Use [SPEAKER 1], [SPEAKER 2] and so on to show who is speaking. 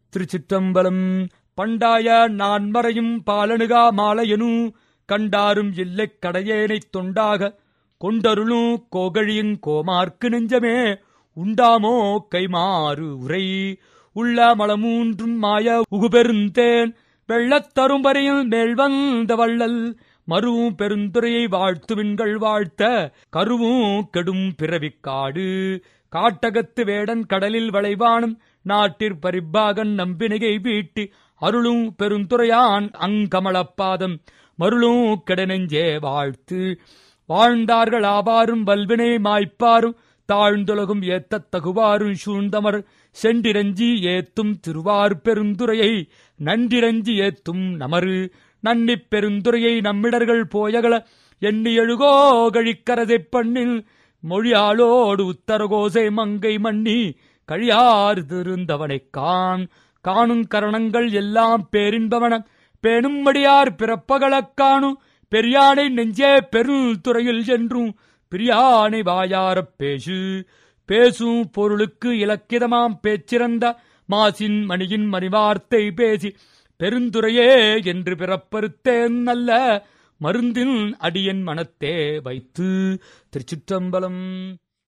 [SPEAKER 1] திருச்சிற்றம்பலம் பண்டாய நான்மறையும் பாலனுகா மாலையனு கண்டாரும் இல்லைக் கடையேனைத் தொண்டாக கொண்டருளும் கோகழியும் கோமார்க்கு நெஞ்சமே உண்டாமோ கைமாறு உரை உள்ள மலமூன்றும் மாய உகுபெருந்தேன் வெள்ளத்தரும்பரையில் மேல் வந்த வள்ளல் மருவும் பெருந்துரையை வாழ்த்துவின்கள் வாழ்த்த கருவும் கெடும் பிறவிக்காடு காட்டகத்து வேடன் கடலில் வளைவானும் நாட்டிற் பரிப்பாகன் நம்பினையை வீட்டி அருளும் பெருந்துரையான் அங்கமலப்பாதம் மருளும் கெடநெஞ்சே வாழ்த்து வாழ்ந்தார்கள் ஆவாரும் வல்வினை மாய்ப்பாரும் தாழ்ந்துலகும் ஏத்தத் தகுவாரும் சூழ்ந்தமர் சென்றிரஞ்சி ஏத்தும் திருவார் பெருந்துரையை நன்றிரஞ்சி ஏத்தும் நமரு நன்னிப் பெருந்துரையை நம்மிடர்கள் போயகல எண்ணி எழுகோ கழிக்கரதைப் பண்ணில் மொழியாளோடு உத்தரகோசை மங்கை மன்னி கழியார் திருந்தவனைக் கான் காணும் கரணங்கள் எல்லாம் பேரின்பவன பேணும்படியார் பிறப்பகளக் காணும் பெரியானை நெஞ்சே பெருள் துறையில் என்றும் பிரியானை வாயாரப் பேசு பேசும் பொருளுக்கு இலக்கிதமாம் பேச்சிறந்த மாசின் மணியின் மணிவார்த்தை பேசி பெருந்துரையே என்று பிறப்பறுத்தேன் நல்ல மருந்தின் அடியன் மனத்தே வைத்து திருச்சிற்றம்பலம்